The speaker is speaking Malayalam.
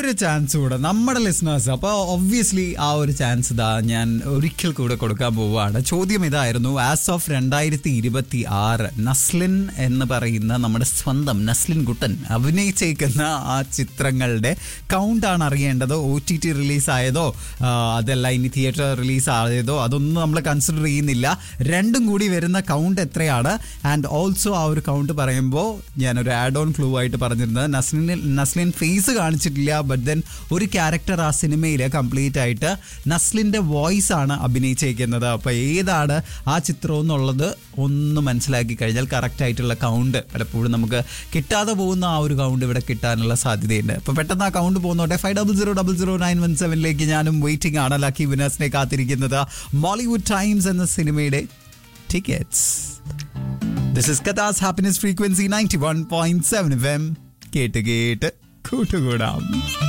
ഒരു ചാൻസ് കൂടെ നമ്മുടെ ലിസണേഴ്സ് അപ്പോൾ ഒബ്വിയസ്ലി ആ ഒരു ചാൻസ് ഇതാ ഞാൻ ഒരിക്കൽ കൂടെ കൊടുക്കാൻ പോവുകയാണ് ചോദ്യം ഇതായിരുന്നു ആസ് ഓഫ് രണ്ടായിരത്തി ഇരുപത്തി ആറ് നസ്ലിൻ എന്ന് പറയുന്ന നമ്മുടെ സ്വന്തം നസ്ലിൻ കുട്ടൻ അഭിനയിച്ചേക്കുന്ന ആ ചിത്രങ്ങളുടെ കൗണ്ടാണ് അറിയേണ്ടത് ഒ ടി ടി റിലീസ് ആയതോ ആ, അതല്ല ഇനി തിയേറ്റർ റിലീസ് ആയതോ അതൊന്നും നമ്മൾ കൺസിഡർ ചെയ്യുന്നില്ല രണ്ടും കൂടി വരുന്ന കൗണ്ട് എത്രയാണ് ആൻഡ് ഓൾസോ ആ ഒരു കൗണ്ട് പറയുമ്പോൾ ഞാനൊരു ആഡ് ഓൺ ക്ലൂ ആയിട്ട് പറഞ്ഞിരുന്നത് നസ്ലിൻ നസ്ലിൻ ഫേസ് കാണിച്ചിട്ടില്ല ബട്ട് ദെൻ ഒരു ക്യാരക്ടർ ആ സിനിമയിൽ കംപ്ലീറ്റ് ആയിട്ട് നസ്ലിൻ്റെ വോയിസ് ആണ് അഭിനയിച്ചേക്കുന്നത് അപ്പോൾ ഏതാണ് ആ ചിത്രം എന്നുള്ളത് ഒന്ന് മനസ്സിലാക്കി കഴിഞ്ഞാൽ കറക്റ്റ് ആയിട്ടുള്ള കൗണ്ട് പലപ്പോഴും നമുക്ക് കിട്ടാതെ പോകുന്ന ആ ഒരു കൗണ്ട് ഇവിടെ കിട്ടാനുള്ള സാധ്യതയുണ്ട് അപ്പോൾ പെട്ടെന്ന് ആ കൗണ്ട് പോകുന്നോട്ടെ five double zero double zero nine one സെവനിലേക്ക് ഞാനും വെയിറ്റിംഗ് ആണ് ലക്കി വിനേഴ്സിനെ കാത്തിരിക്കുന്നത് മോളിവുഡ് ടൈംസ് എന്ന സിനിമയുടെ ടിക്കറ്റ്സ് ദിസ് ഇസ് കഥാസ് happiness frequency ninety one point seven F M കേട്ട് കേട്ട് കൂട്ടുകൂടാം